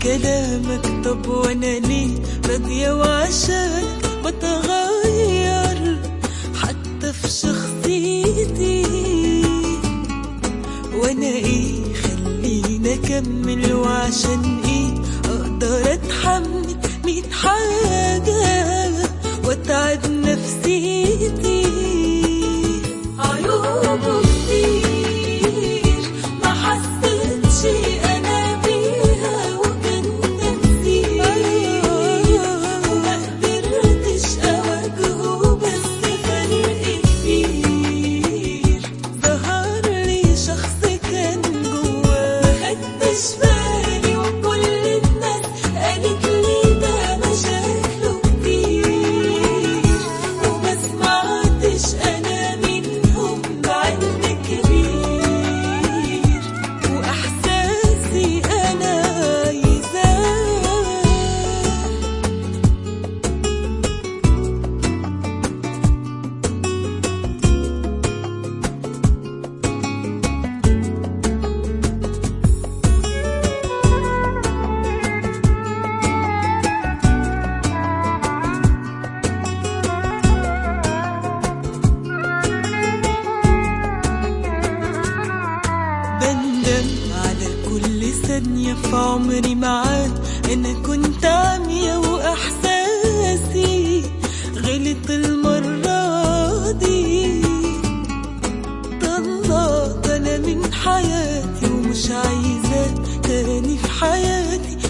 كلامك طب وانا ليه راضية وعشانك بتغير حتى في شخصيتي وانا ايه خليني اكمل وعشان ايه اقدر اتحمل ميت حاجة واتعب نفسيتي عيوبه كتير ما حسيتش انا بيها وكان نفسي وما قدرتش اواجهه بس فرق كبير ظهر لي شخص كان جواه مخدتش بالي وكل الناس قالت لي ده مشاكله كتير وما سمعتش انا منهم بعلم كبير واحساسي انا عايزاه بندم على كل ثانية في عمري معاك أنا كنت عمية وإحساسي غلط المرة دي طلعت أنا من حياتي ومش عايزاك تاني في حياتي